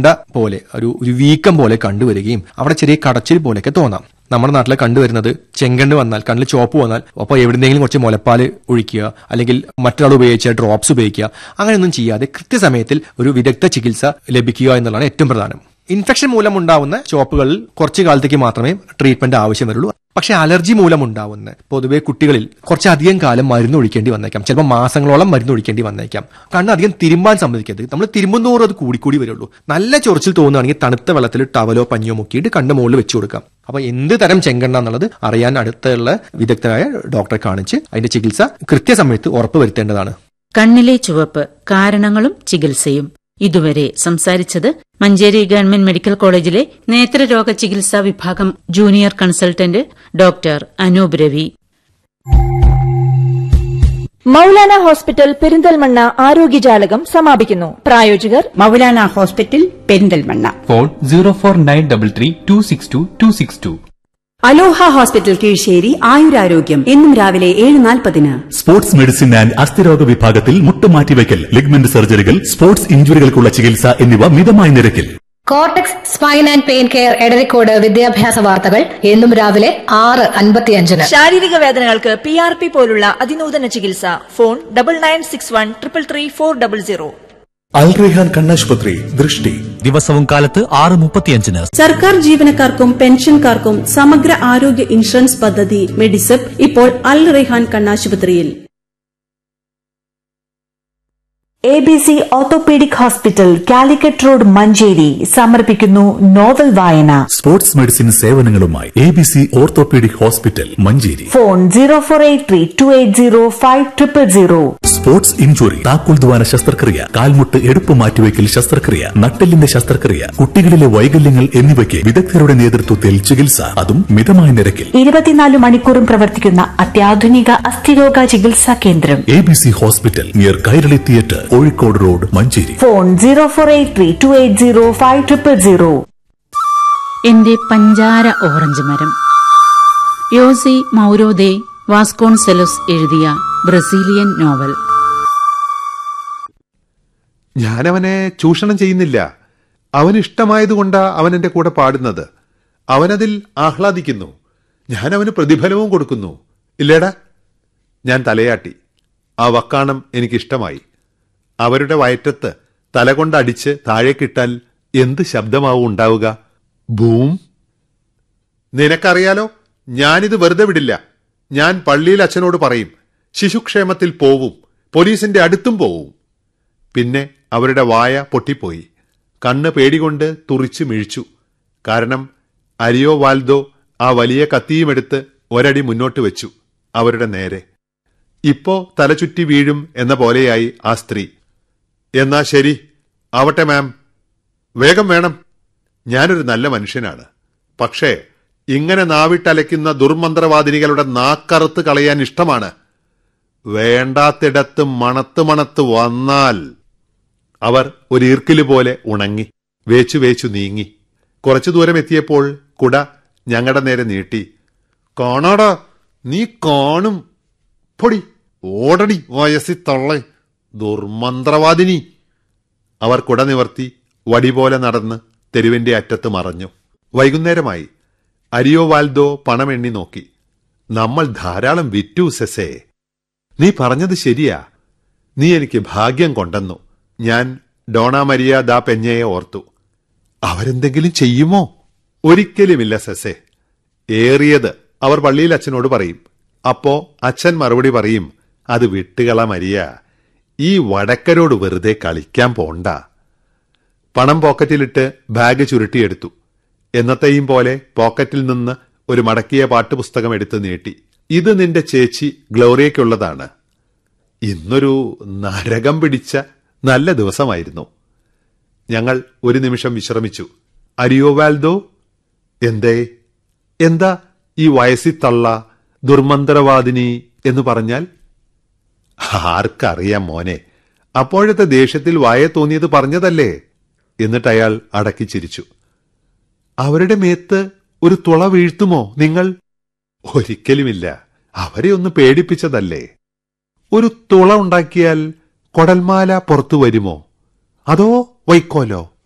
വരണ്ട പോലെ ഒരു ഒരു വീക്കം പോലെ കണ്ടുവരികയും അവിടെ ചെറിയ കടച്ചിൽ പോലെയൊക്കെ തോന്നാം നമ്മുടെ നാട്ടിലെ കണ്ടുവരുന്നത് ചെങ്കണ്ണ് വന്നാൽ കണ്ണിൽ ചോപ്പ് വന്നാൽ അപ്പോൾ എവിടെന്നെങ്കിലും കുറച്ച് മുലപ്പാൽ ഒഴിക്കുക അല്ലെങ്കിൽ മറ്റൊരാൾ ഉപയോഗിച്ച ഡ്രോപ്സ് ഉപയോഗിക്കുക അങ്ങനെയൊന്നും ചെയ്യാതെ കൃത്യസമയത്തിൽ ഒരു വിദഗ്ധ ചികിത്സ ലഭിക്കുക എന്നുള്ളതാണ് ഏറ്റവും പ്രധാനം ഇൻഫെക്ഷൻ മൂലമുണ്ടാവുന്ന ചോപ്പുകളിൽ കുറച്ചു കാലത്തേക്ക് മാത്രമേ ട്രീറ്റ്മെന്റ് ആവശ്യം വരുള്ളൂ പക്ഷെ അലർജി മൂലമുണ്ടാവുന്ന പൊതുവെ കുട്ടികളിൽ കുറച്ചധികം കാലം മരുന്ന് ഒഴിക്കേണ്ടി വന്നേക്കാം ചിലപ്പോൾ മാസങ്ങളോളം മരുന്ന് ഒഴിക്കേണ്ടി വന്നേക്കാം കണ്ണ് അധികം തിരുമ്പാൻ സമ്മതിക്കരുത് നമ്മൾ തിരുമ്പുന്നോറും അത് കൂടിക്കൂടി വരുള്ളൂ നല്ല ചൊറിച്ചിൽ തോന്നുകയാണെങ്കിൽ തണുത്ത വെള്ളത്തിൽ ടവലോ പഞ്ഞോ മുക്കിയിട്ട് കണ്ണ് മുകളിൽ വെച്ചു കൊടുക്കാം അപ്പൊ എന്ത് തരം ചെങ്കണ്ണ എന്നുള്ളത് അറിയാൻ അടുത്തുള്ള വിദഗ്ധരായ ഡോക്ടറെ കാണിച്ച് അതിന്റെ ചികിത്സ കൃത്യസമയത്ത് ഉറപ്പുവരുത്തേണ്ടതാണ് കണ്ണിലെ ചുവപ്പ് കാരണങ്ങളും ചികിത്സയും ഇതുവരെ സംസാരിച്ചത് മഞ്ചേരി ഗവൺമെന്റ് മെഡിക്കൽ കോളേജിലെ നേത്രരോഗ ചികിത്സാ വിഭാഗം junior consultant doctor Anoop Ravi Maulana hospital Perinthalmanna ആരോഗ്യജാലകം സമാപിക്കുന്നു പ്രായോജകർ Maulana hospital Perinthalmanna phone zero four nine double three two six two two six two Aloha hospital Keezhissery ആയുരാരോഗ്യം എന്നും രാവിലെ ഏഴ് നാൽപ്പതിന് സ്പോർട്സ് മെഡിസിൻ ആൻഡ് അസ്ഥിരോഗ വിഭാഗത്തിൽ മുട്ടുമാറ്റിവയ്ക്കൽ ലിഗ്മെന്റ് സർജറികൾ സ്പോർട്സ് ഇഞ്ചുറികൾക്കുള്ള ചികിത്സ എന്നിവ മിതമായ നിരക്കിൽ cortex spine and pain care Edarikode വിദ്യാഭ്യാസ വാർത്തകൾ എന്നും രാവിലെ ആറ് അൻപത്തിയഞ്ചിന് ശാരീരിക വേദനകൾക്ക് പി ആർ പി പോലുള്ള അതിനൂതന ചികിത്സ phone double nine six one triple three four double zero Al Rehan കണ്ണാശുപത്രി ദൃഷ്ടി ദിവസവും കാലത്ത് ആറ് മുപ്പത്തിയഞ്ചിന് സർക്കാർ ജീവനക്കാർക്കും പെൻഷൻകാർക്കും സമഗ്ര ആരോഗ്യ ഇൻഷുറൻസ് പദ്ധതി മെഡിസെപ്പ് ഇപ്പോൾ അൽ റെഹാൻ കണ്ണാശുപത്രിയിൽ A B C orthopaedic hospital Calicut road Manjeri സമർപ്പിക്കുന്നു നോവൽ വായന സ്പോർട്സ് മെഡിസിൻ സേവനങ്ങളുമായി A B C orthopaedic hospital Manjeri phone zero four eight three two eight zero five triple zero sports injury താക്കോൽ ദ്വാര ശസ്ത്രക്രിയ കാൽമുട്ട് എടുപ്പ് മാറ്റിവെക്കൽ ശസ്ത്രക്രിയ നട്ടെല്ലിന്റെ ശസ്ത്രക്രിയ കുട്ടികളിലെ വൈകല്യങ്ങൾ എന്നിവയ്ക്ക് വിദഗ്ധരുടെ നേതൃത്വത്തിൽ ചികിത്സ അതും മിതമായ നിരക്കിൽ ഇരുപത്തിനാല് മണിക്കൂറും പ്രവർത്തിക്കുന്ന അത്യാധുനിക അസ്ഥിരോഗ ചികിത്സാ കേന്ദ്രം A B C hospital near Kairali theatre Kozhikode road Manjeri phone zero four eight three two eight zero five triple zero എന്റെ പഞ്ചാര ഓറഞ്ച് മരം യോസി മൗരോദേ വാസ്കോൺസെലോസ് എഴുതിയ ബ്രസീലിയൻ നോവൽ ഞാനവനെ ചൂഷണം ചെയ്യുന്നില്ല അവന് ഇഷ്ടമായതുകൊണ്ടാ അവൻ എന്റെ കൂടെ പാടുന്നത് അവനതിൽ ആഹ്ലാദിക്കുന്നു ഞാൻ അവന് പ്രതിഫലവും കൊടുക്കുന്നു ഇല്ലേടാ ഞാൻ തലയാട്ടി ആ വക്കാണം എനിക്കിഷ്ടമായി അവരുടെ വയറ്റത്ത് തലകൊണ്ടടിച്ച് താഴേക്കിട്ടാൽ എന്ത് ശബ്ദമാവും ഉണ്ടാവുക ഭൂം നിനക്കറിയാലോ ഞാനിത് വെറുതെ വിടില്ല ഞാൻ പള്ളിയിൽ അച്ഛനോട് പറയും ശിശുക്ഷേമത്തിൽ പോവും പോലീസിന്റെ അടുത്തും പോവും പിന്നെ അവരുടെ വായ പൊട്ടിപ്പോയി കണ്ണ് പേടികൊണ്ട് തുറിച്ചു മിഴിച്ചു കാരണം അരിയോ വാൽദോ ആ വലിയ കത്തിയുമെടുത്ത് ഒരടി മുന്നോട്ട് വെച്ചു അവരുടെ നേരെ ഇപ്പോ തലചുറ്റി വീഴും എന്ന പോലെയായി ആ സ്ത്രീ എന്നാ ശരി ആവട്ടെ മാം വേഗം വേണം ഞാനൊരു നല്ല മനുഷ്യനാണ് പക്ഷേ ഇങ്ങനെ നാവിട്ടലയ്ക്കുന്ന ദുർമന്ത്രവാദിനികളുടെ നാക്കറുത്ത് കളയാൻ ഇഷ്ടമാണ് വേണ്ടാത്തിടത്ത് മണത്ത് മണത്ത് വന്നാൽ അവർ ഒരു ഈർക്കില് പോലെ ഉണങ്ങി വേച്ചു വേച്ചു നീങ്ങി കുറച്ചു ദൂരം എത്തിയപ്പോൾ കുട ഞങ്ങളുടെ നേരെ നീട്ടി കാണാടാ നീ കാണും പൊടി ഓടടി വയസ്സി തള്ളെ ദുർമന്ത്രവാദിനി അവർ കുട നിവർത്തി വടി പോലെ നടന്ന് തെരുവിന്റെ അറ്റത്ത് മറഞ്ഞു വൈകുന്നേരമായി അരിയോ വാൽദോ പണമെണ്ണി നോക്കി നമ്മൾ ധാരാളം വിറ്റു സെസേ നീ പറഞ്ഞത് ശരിയാ നീ എനിക്ക് ഭാഗ്യം കൊണ്ടെന്നു ഞാൻ ഡോണ മരിയ ദാ പെഞ്ഞയെ ഓർത്തു അവരെന്തെങ്കിലും ചെയ്യുമോ ഒരിക്കലുമില്ല സെസേ ഏറിയത് അവർ പള്ളിയിൽ അച്ഛനോട് പറയും അപ്പോ അച്ഛൻ മറുപടി പറയും അത് വിട്ടുകള മരിയ ഈ വടക്കരോട് വെറുതെ കളിക്കാൻ പോണ്ട പണം പോക്കറ്റിലിട്ട് ബാഗ് ചുരുട്ടിയെടുത്തു എന്നത്തെയും പോലെ പോക്കറ്റിൽ നിന്ന് ഒരു മടക്കിയ പാട്ടുപുസ്തകം എടുത്ത് നീട്ടി ഇത് നിന്റെ ചേച്ചി ഗ്ലോറിയയ്ക്കുള്ളതാണ് ഇന്നൊരു നരകം പിടിച്ച നല്ല ദിവസമായിരുന്നു ഞങ്ങൾ ഒരു നിമിഷം വിശ്രമിച്ചു അരിയോവാൽദോ എന്തേ എന്താ ഈ വയസ്സി തള്ള ദുർമന്ത്രവാദിനി എന്ന് പറഞ്ഞാൽ ആർക്കറിയാം മോനെ അപ്പോഴത്തെ ദേഷ്യത്തിൽ വായ തോന്നിയത് പറഞ്ഞതല്ലേ എന്നിട്ട് അയാൾ അടക്കി ചിരിച്ചു അവരുടെ മേത്ത് ഒരു തുള വീഴ്ത്തുമോ നിങ്ങൾ ഒരിക്കലുമില്ല അവരെ ഒന്ന് പേടിപ്പിച്ചതല്ലേ ഒരു തുള ഉണ്ടാക്കിയാൽ കൊടൽമാല പുറത്തു വരുമോ അതോ വൈക്കോലോ